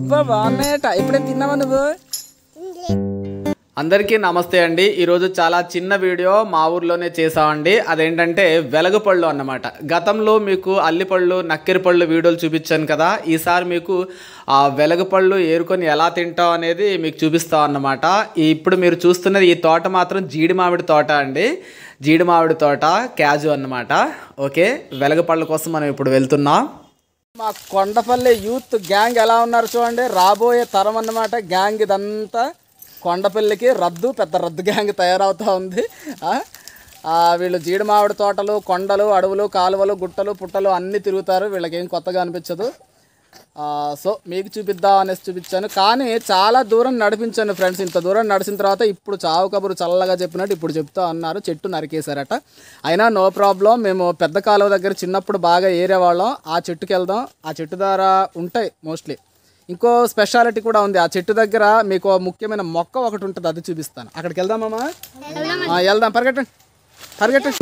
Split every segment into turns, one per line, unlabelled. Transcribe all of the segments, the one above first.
అబ్బా బాగున్నాయట ఎప్పుడైనా తిన్నావా నువ్వు
అందరికీ నమస్తే అండి ఈరోజు చాలా చిన్న వీడియో మా ఊర్లోనే చేసామండి అదేంటంటే వెలగపళ్ళు అన్నమాట గతంలో మీకు అల్లిపళ్ళు నక్కెరపళ్ళు వీడియోలు చూపించాను కదా ఈసారి మీకు ఆ వెలగపళ్ళు ఏరుకొని ఎలా తింటాం అనేది మీకు చూపిస్తాం అన్నమాట ఈ- ఇప్పుడు మీరు చూస్తున్నది ఈ తోట మాత్రం జీడి మామిడి తోట అండి జీడి మామిడి తోట క్యాజు అన్నమాట ఓకే వెలగపళ్ళ కోసం మనం ఇప్పుడు వెళ్తున్నాం
మా కొండపల్లి యూత్ గ్యాంగ్ ఎలా ఉన్నారు చూడండి రాబోయే తరం అన్నమాట గ్యాంగ్ ఇదంతా కొండపల్లికి రద్దు పెద్ద రద్దు గ్యాంగ్ తయారవుతూ ఉంది ఆ? ఆ, వీళ్ళు జీడి మామిడి తోటలు కొండలు అడవులు కాలువలు గుట్టలు పుట్టలు అన్నీ తిరుగుతారు వీళ్ళకి ఏం కొత్తగా అనిపించదు ఆ, సో మీకు చూపిద్దాం అనేసి చూపించాను కానీ చాలా దూరం నడిపించాను ఫ్రెండ్స్ ఇంత దూరం నడిచిన తర్వాత ఇప్పుడు చావు కబురు చల్లగా చెప్పినట్టు ఇప్పుడు చెప్తా అన్నారు చెట్టు నరికేశారట అయినా నో ప్రాబ్లం మేము పెద్ద కాలువ దగ్గర చిన్నప్పుడు బాగా ఏరేవాళ్ళం ఆ చెట్టుకి వెళ్దాం ఆ చెట్టు ద్వారా ఉంటాయి మోస్ట్లీ ఇంకో స్పెషాలిటీ కూడా ఉంది ఆ చెట్టు దగ్గర మీకు ఓ ముఖ్యమైన మొక్క ఒకటి ఉంటుంది అది చూపిస్తాను అక్కడికి వెళ్దామమ్మా ఆ, వెళ్దాం పరిగెట్టండి పరిగెట్టండి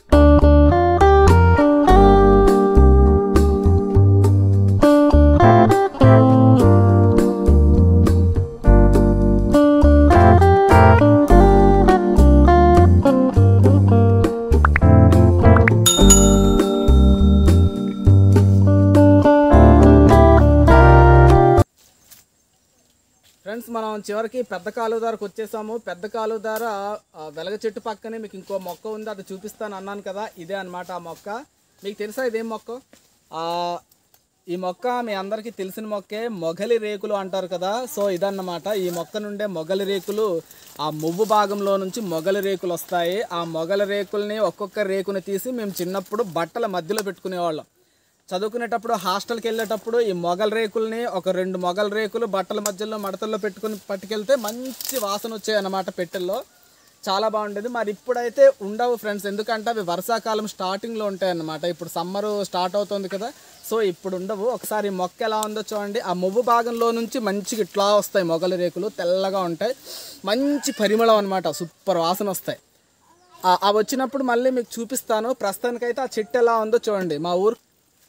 ఫ్రెండ్స్ మనం చివరికి పెద్ద కాలువ దారకు వచ్చేసాము పెద్ద కాలువ దార ఆ, వెలగ చెట్టు పక్కనే మీకు ఇంకో మొక్క ఉంది అది చూపిస్తాను అన్నాను కదా ఇదే అన్నమాట ఆ మొక్క మీకు తెలుసా ఇదేం మొక్క ఆ, ఈ మొక్క మీ అందరికీ తెలిసిన మొక్కే మొగలి రేకులు అంటారు కదా సో ఇదన్నమాట ఈ మొక్క నుండే మొగలి రేకులు ఆ మువ్వు భాగంలో నుంచి మొగలి రేకులు వస్తాయి ఆ మొగలి రేకుల్ని ఒక్కొక్క రేకుని తీసి మేము చిన్నప్పుడు బట్టల మధ్యలో పెట్టుకునేవాళ్ళం చదువుకునేటప్పుడు హాస్టల్కి వెళ్ళేటప్పుడు ఈ మొగల రేకుల్ని ఒక రెండు మొగల రేకులు బట్టల మధ్యలో మడతల్లో పెట్టుకుని పట్టుకెళ్తే మంచి వాసన వచ్చాయి అన్నమాట పెట్టెల్లో చాలా బాగుండేది మరి ఇప్పుడైతే ఉండవు ఫ్రెండ్స్ ఎందుకంటే అవి వర్షాకాలం స్టార్టింగ్లో ఉంటాయి అన్నమాట ఇప్పుడు సమ్మర్ స్టార్ట్ అవుతుంది కదా సో ఇప్పుడు ఉండవు ఒకసారి ఈ మొక్క ఎలా ఉందో చూడండి ఆ మువ్వు భాగంలో నుంచి మంచిగా ఇట్లా వస్తాయి మొగల రేకులు తెల్లగా ఉంటాయి మంచి పరిమళం అనమాట సూపర్ వాసన వస్తాయి ఆ- అవి వచ్చినప్పుడు మళ్ళీ మీకు చూపిస్తాను ప్రస్తుతానికైతే ఆ చెట్టు ఎలా ఉందో చూడండి మా ఊరు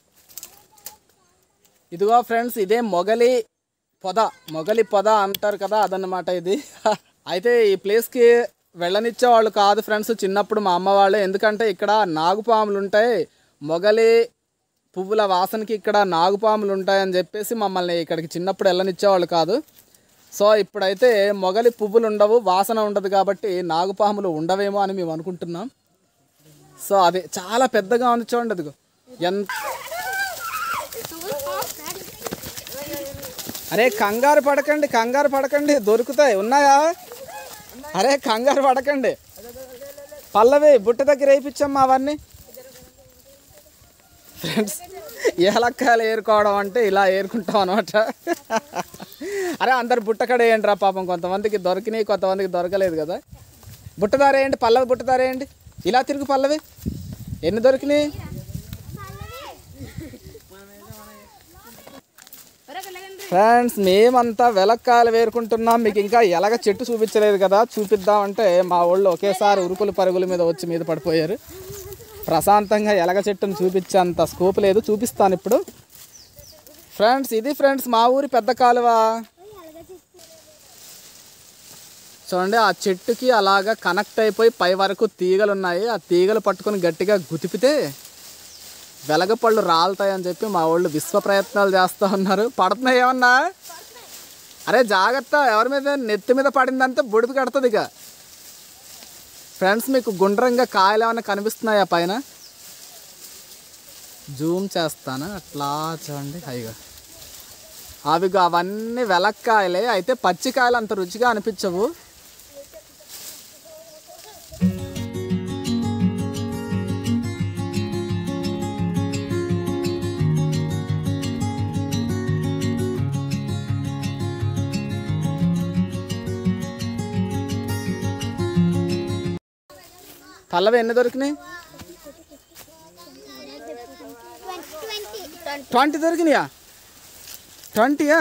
ఇదిగో ఫ్రెండ్స్ ఇదే మొగలి పొద మొగలి పొద అంటారు కదా అదన్నమాట ఇది అయితే ఈ ప్లేస్కి వెళ్ళనిచ్చే వాళ్ళు కాదు ఫ్రెండ్స్ చిన్నప్పుడు మా అమ్మ వాళ్ళే ఎందుకంటే ఇక్కడ నాగుపాములు ఉంటాయి మొగలి పువ్వుల వాసనకి ఇక్కడ నాగుపాములు ఉంటాయని చెప్పేసి మమ్మల్ని ఇక్కడికి చిన్నప్పుడు వెళ్ళనిచ్చేవాళ్ళు కాదు సో ఇప్పుడైతే మొగలి పువ్వులు ఉండవు వాసన ఉండదు కాబట్టి నాగుపాములు ఉండవేమో అని మేము అనుకుంటున్నాం సో అది చాలా పెద్దగా ఉంది చూడండి అదిగో ఎంత అరే కంగారు పడకండి కంగారు పడకండి దొరుకుతాయి ఉన్నాయా అరే కంగారు పడకండి పల్లవి బుట్ట దగ్గర వేయించమ్మా అవన్నీ ఫ్రెండ్స్ ఏలక్కాయలు ఏరుకోవడం అంటే ఇలా ఏరుకుంటాం అనమాట అరే అందరు బుట్టకడ వేయండి రా పాపం కొంతమందికి దొరికినాయి కొంతమందికి దొరకలేదు కదా బుట్టదార వేయండి పల్లవి బుట్టదార వేయండి ఇలా తిరుగు పల్లవి ఎన్ని దొరికినాయి ఫ్రెండ్స్ మేమంతా వెలక్కాయలు వేరుకుంటున్నాం మీకు ఇంకా ఎలాగ చెట్టు చూపించలేదు కదా చూపిద్దామంటే మా వాళ్ళు ఒకేసారి ఉరుకులు పరుగుల మీద వచ్చి మీద పడిపోయారు ప్రశాంతంగా ఎలగ చెట్టును చూపించేంత స్కోప్ లేదు చూపిస్తాను ఇప్పుడు ఫ్రెండ్స్ ఇది ఫ్రెండ్స్ మా ఊరి పెద్ద కాలువ చూడండి ఆ చెట్టుకి అలాగా కనెక్ట్ అయిపోయి పై వరకు తీగలు ఉన్నాయి ఆ తీగలు పట్టుకొని గట్టిగా గుతిపితే వెలగపళ్ళు రాలుతాయని చెప్పి మా వాళ్ళు విశ్వ ప్రయత్నాలు చేస్తూ ఉన్నారు పడుతున్నాయి ఏమన్నా అరే జాగ్రత్త ఎవరి మీద నెత్తి మీద పడిందంటే బుడిపి కడుతుంది ఇక ఫ్రెండ్స్ మీకు గుండ్రంగా కాయలు ఏమైనా కనిపిస్తున్నాయా పైన జూమ్ చేస్తాను అట్లా చూడండి అయ్యో అవిగో అవన్నీ వెలక్కాయలే అయితే పచ్చికాయలు అంత రుచిగా అనిపించవు పల్లవి ఎన్ని దొరికినాయి ట్వంటీ దొరికినాయా ట్వంటీయా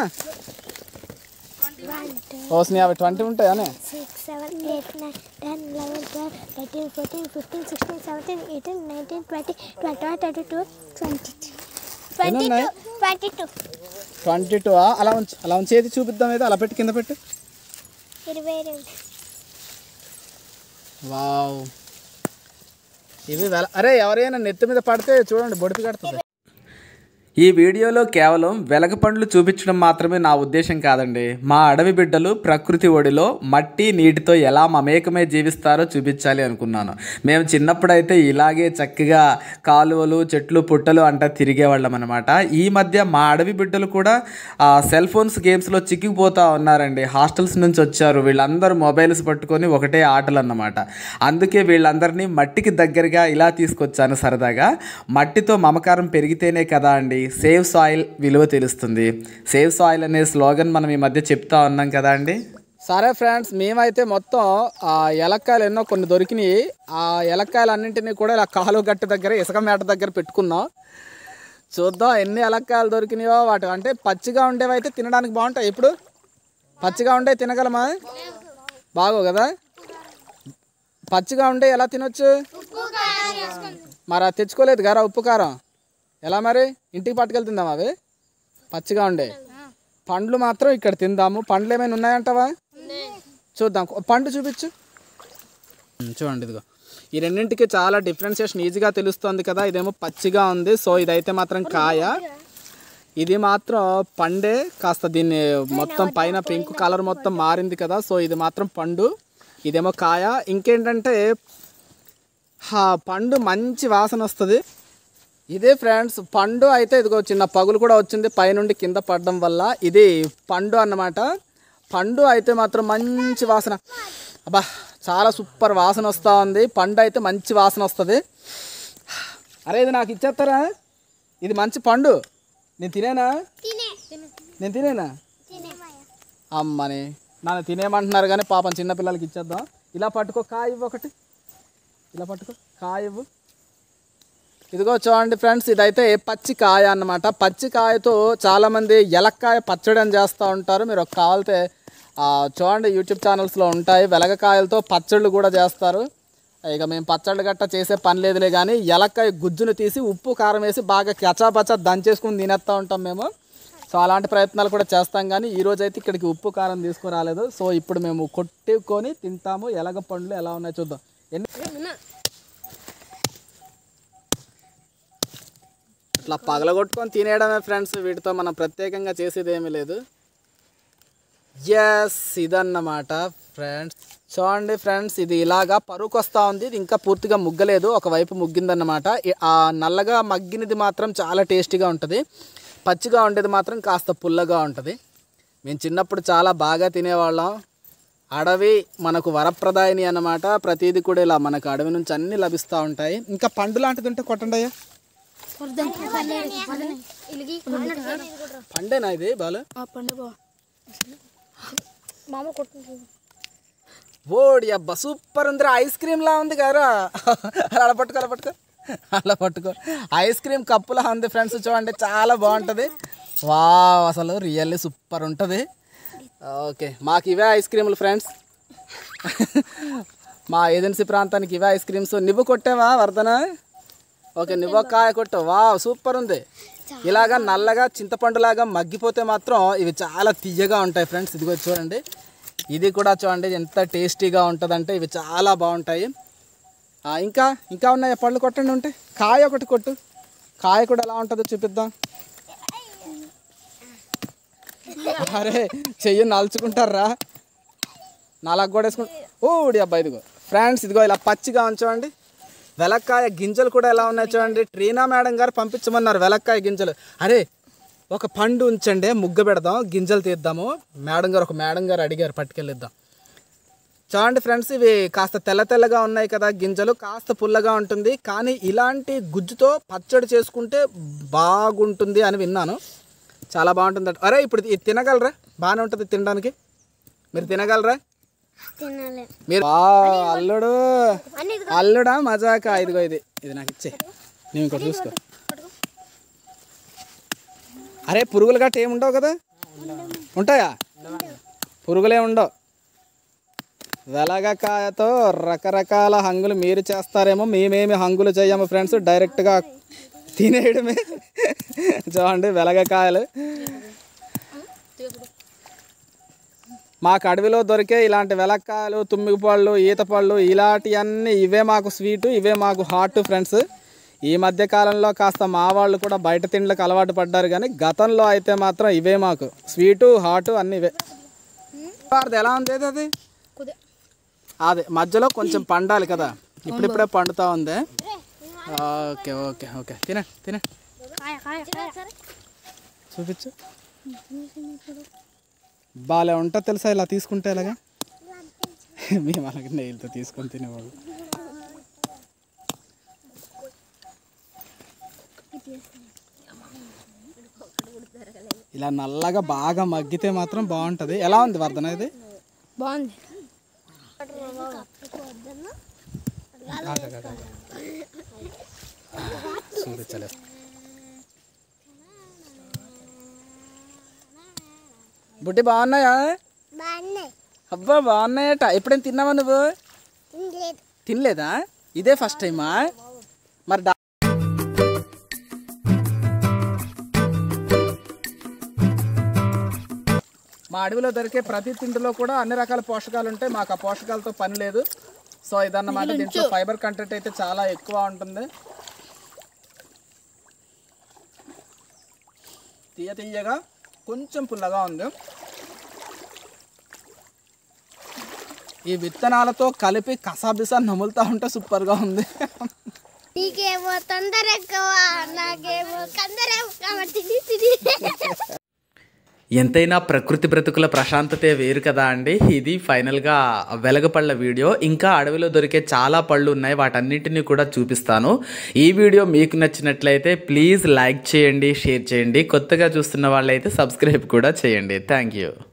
ఓసినాయి అవి ట్వంటీ ఉంటాయానే
six, seven, eight, nine, ten, eleven, twelve, thirteen, fourteen, fifteen, sixteen, seventeen, eighteen, nineteen, twenty, twenty-one, twenty-two, twenty-three.
ఎన్ని ఉన్నాయి?
Twenty-two.
ట్వంటీ టూ అలా ఉంచు అలా ఉంచి ఏది చూపిద్దాం ఏదో అలా పెట్టి కింద పెట్టు
ఇరవై రెండు
వావ్ ఇవి వెల అరే ఎవరైనా నెత్తి మీద పడితే చూడండి బొడిపి కడుతుంది
ఈ వీడియోలో కేవలం వెలగ పండ్లు చూపించడం మాత్రమే నా ఉద్దేశం కాదండి మా అడవి బిడ్డలు ప్రకృతి ఒడిలో మట్టి నీటితో ఎలా మమేకమై జీవిస్తారో చూపించాలి అనుకున్నాను మేము చిన్నప్పుడైతే ఇలాగే చక్కగా కాలువలు చెట్లు పుట్టలు అంటా తిరిగేవాళ్ళం అనమాట ఈ మధ్య మా అడవి బిడ్డలు కూడా ఆ, సెల్ ఫోన్స్ గేమ్స్లో చిక్కిపోతూ ఉన్నారండి హాస్టల్స్ నుంచి వచ్చారు వీళ్ళందరూ మొబైల్స్ పట్టుకొని ఒకటే ఆటలు అన్నమాట అందుకే వీళ్ళందరినీ మట్టికి దగ్గరగా ఇలా తీసుకొచ్చాను సరదాగా మట్టితో మమకారం పెరిగితేనే కదా అండి సేవ్ సాయిల్ విలువ తెలుస్తుంది సేవ్ సాయిల్ అనే స్లోగన్ మనం ఈ మధ్య చెప్తా ఉన్నాం కదా అండి
సరే ఫ్రెండ్స్ మేమైతే మొత్తం ఆ ఎలక్కాయలు ఎన్నో కొన్ని దొరికినాయి ఆ ఎలక్కాయలు అన్నింటినీ కూడా ఇలా కాలువ గట్టు దగ్గర ఇసుక మేట దగ్గర పెట్టుకున్నాం చూద్దాం ఎన్ని ఎలక్కాయలు దొరికినాయో వాటి అంటే పచ్చిగా ఉండేవి అయితే తినడానికి బాగుంటాయి ఇప్పుడు పచ్చిగా ఉండే తినగలమా బాగో కదా పచ్చిగా ఉండే ఎలా తినొచ్చు మరి అది తెచ్చుకోలేదు గారా ఉప్పు కారం ఎలా మరి ఇంటికి పట్టుకెళ్ళి తిందాం అవి పచ్చిగా ఉండే పండ్లు మాత్రం ఇక్కడ తిందాము పండ్లు ఏమైనా ఉన్నాయంటావా చూద్దాం ఒక పండు చూపించు ఉమ్, చూడండి ఇదిగో ఈ రెండింటికి చాలా డిఫరెన్షియేషన్ ఈజీగా తెలుస్తుంది కదా ఇదేమో పచ్చిగా ఉంది సో ఇదైతే మాత్రం కాయ ఇది మాత్రం పండే కాస్త దీన్ని మొత్తం పైన పింక్ కలర్ మొత్తం మారింది కదా సో ఇది మాత్రం పండు ఇదేమో కాయ ఇంకేంటంటే హా పండు మంచి వాసన వస్తుంది ఇదే ఫ్రెండ్స్ పండు అయితే ఇదిగో చిన్న పగులు కూడా వచ్చింది పైనుండి కింద పడడం వల్ల ఇది పండు అన్నమాట పండు అయితే మాత్రం మంచి వాసన అబ్బా చాలా సూపర్ వాసన వస్తూ ఉంది పండు అయితే మంచి వాసన వస్తుంది అరే ఇది నాకు ఇచ్చేస్తారా ఇది మంచి పండు నేను తినేనా నేను తినేనా అమ్మని నన్ను తినేమంటున్నారు కానీ పాపం చిన్నపిల్లలకి ఇచ్చేద్దాం ఇలా పట్టుకో కాయ ఇవ్వు ఒకటి ఇలా పట్టుకో కాయ ఇవ్వు ఇదిగో చూడండి ఫ్రెండ్స్ ఇదైతే పచ్చి కాయ అన్నమాట పచ్చి కాయతో చాలామంది ఎలక్కాయ పచ్చడి అని చేస్తూ ఉంటారు మీరు ఒక కావాలితే ఆ, చూడండి యూట్యూబ్ ఛానల్స్లో ఉంటాయి వెలగకాయలతో పచ్చళ్ళు కూడా చేస్తారు ఇక మేము పచ్చళ్ళు గట్ట చేసే పని లేదులే కానీ ఎలక్కాయ గుజ్జును తీసి ఉప్పు కారం వేసి బాగా కచాపచా దంచేసుకుని తినేస్తూ ఉంటాం మేము సో అలాంటి ప్రయత్నాలు కూడా చేస్తాం కానీ ఈ రోజు అయితే ఇక్కడికి ఉప్పు కారం తీసుకురాలేదు సో ఇప్పుడు మేము కొట్టుకొని తింటాము ఎలగ పండ్లు ఎలా ఉన్నాయో చూద్దాం ఎన్ని ఇట్లా పగలగొట్టుకొని తినేయడమే ఫ్రెండ్స్ వీటితో మనం ప్రత్యేకంగా చేసేది ఏమీ లేదు ఎస్ ఇదన్నమాట ఫ్రెండ్స్ చూడండి ఫ్రెండ్స్ ఇది ఇలాగా పరుకు వస్తూ ఉంది ఇది ఇంకా పూర్తిగా ముగ్గలేదు ఒకవైపు ముగ్గిందన్నమాట ఈ- ఆ నల్లగా మగ్గినది మాత్రం చాలా టేస్టీగా ఉంటుంది పచ్చిగా ఉండేది మాత్రం కాస్త పుల్లగా ఉంటుంది మేము చిన్నప్పుడు చాలా బాగా తినేవాళ్ళం అడవి మనకు వరప్రదాయిని అన్నమాట ప్రతిదీ కూడా ఇలా మనకు అడవి నుంచి అన్నీ లభిస్తూ ఉంటాయి ఇంకా పండు లాంటిది ఉంటే కొట్టండి అయ్యా పండేనా ఇది బాలు
మామ కొట్టుకుంటుంది
ఓడి అబ్బా సూపర్ ఉందిరా ఐస్ క్రీమ్ లా ఉంది గారా అలా పట్టుకో అలా పట్టుకో అలా పట్టుకో ఐస్ క్రీమ్ కప్పులా ఉంది ఫ్రెండ్స్ చూడండి చాలా బాగుంటుంది వావ్ అసలు రియల్లీ సూపర్ ఉంటుంది ఓకే మాకు ఇవే ఐస్ క్రీములు ఫ్రెండ్స్ మా ఏజెన్సీ ప్రాంతానికి ఇవే ఐస్ క్రీమ్స్ నువ్వు కొట్టావా వర్ధన ఓకే నువ్వు ఒక కాయ కొట్టు వావ్ సూపర్ ఉంది ఇలాగా నల్లగా చింతపండులాగా మగ్గిపోతే మాత్రం ఇవి చాలా తీయగా ఉంటాయి ఫ్రెండ్స్ ఇదిగో చూడండి ఇది కూడా చూడండి ఎంత టేస్టీగా ఉంటుందంటే ఇవి చాలా బాగుంటాయి ఆ, ఇంకా ఇంకా ఉన్నాయి పళ్ళు కొట్టండి ఉంటే కాయ ఒకటి కొట్టు కాయ కూడా ఎలా ఉంటుందో చూపిద్దాం అరే చెయ్యి నలుచుకుంటారా నాలుగు కూడా వేసుకుంటా ఓడి అబ్బాయి ఇదిగో ఫ్రెండ్స్ ఇదిగో ఇలా పచ్చిగా ఉంచండి వెలక్కాయ గింజలు కూడా ఎలా ఉన్నాయి చూడండి ట్రీనా మేడం గారు పంపించమన్నారు వెలక్కాయ గింజలు అరే ఒక పండు ఉంచండి ముగ్గ పెడదాం గింజలు తీద్దాము మేడం గారు ఒక మేడం గారు అడిగారు పట్టుకెళ్ళిద్దాం చూడండి ఫ్రెండ్స్ ఇవి కాస్త తెల్ల తెల్లగా ఉన్నాయి కదా గింజలు కాస్త పుల్లగా ఉంటుంది కానీ ఇలాంటి గుజ్జుతో పచ్చడి చేసుకుంటే బాగుంటుంది అని విన్నాను చాలా బాగుంటుంది అరే ఇప్పుడు ఇది తినగలరా బాగానే ఉంటుంది తినడానికి మీరు తినగలరా
తినాలి
మీరు వా, అల్లుడు
అన్ని
అల్లుడా మజాక ఇదిగో ఇది ఇది నాకు ఇచ్చే నేను ఇంకోటి చూసుకో అరే పురుగులు గట్ట ఏమి ఉండవు కదా ఉంటాయా పురుగులే ఉండవు వెలగకాయతో రకరకాల హంగులు మీరు చేస్తారేమో మేమేమి హంగులు చేయము ఫ్రెండ్స్ డైరెక్ట్గా తినేయడమే చూడండి వెలగకాయలు మాకు అడవిలో దొరికే ఇలాంటి వెలక్కాయలు తుమ్మిగి పళ్ళు ఈత పళ్ళు ఇలాంటివన్నీ ఇవే మాకు స్వీటు ఇవే మాకు హాట్ ఫ్రెండ్స్ ఈ మధ్య కాలంలో కాస్త మా వాళ్ళు కూడా బయట తిండ్లకు అలవాటు పడ్డారు కానీ గతంలో అయితే మాత్రం ఇవే మాకు స్వీటు హాటు అన్నీ ఇవే అది ఎలా ఉంది అది అదే మధ్యలో కొంచెం పండాలి కదా ఇప్పుడిప్పుడే పండుతా ఉంది ఓకే ఓకే ఓకే తినే తినే చూపించు బాగా ఉంటుంది తెలుసా ఇలా తీసుకుంటే ఇలాగా మేము అలాగే నెయ్యిలతో తీసుకొని తినేవాళ్ళు ఇలా నల్లగా బాగా మగ్గితే మాత్రం బాగుంటుంది ఎలా ఉంది వర్ధన ఇది
బాగుంది
చూపించలేదు బుడ్డి బాగున్నాయా
బాగున్నాయి
అబ్బా బాగున్నాయట ఎప్పుడైనా తిన్నావా నువ్వు
లేదు
తినలేదా ఇదే ఫస్ట్ టైమా మరి డా- మా అడవిలో దొరికే ప్రతి తిండిలో కూడా అన్ని రకాల పోషకాలు ఉంటాయి మాకు ఆ పోషకాలతో పని లేదు సో ఇదన్నమాట దీంట్లో ఫైబర్ కంటెంట్ అయితే చాలా ఎక్కువ ఉంటుంది తీయ తీయగా కొంచెం పుల్లగా ఉంది ఈ విత్తనాలతో కలిపి కసాబిసా నములుతా ఉంటే సూపర్గా ఉంది
నీకేమో తొందర ఎక్కువ నాకేమో కందర ఎక్కువ తిని తిని
ఎంతైనా ప్రకృతి బ్రతుకుల ప్రశాంతతే వేరు కదా అండి ఇది ఫైనల్గా వెలగపళ్ళ వీడియో ఇంకా అడవిలో దొరికే చాలా పళ్ళు ఉన్నాయి వాటన్నిటిని కూడా చూపిస్తాను ఈ వీడియో మీకు నచ్చినట్లయితే ప్లీజ్ లైక్ చేయండి షేర్ చేయండి కొత్తగా చూస్తున్న వాళ్ళైతే సబ్స్క్రైబ్ కూడా చేయండి థ్యాంక్ యూ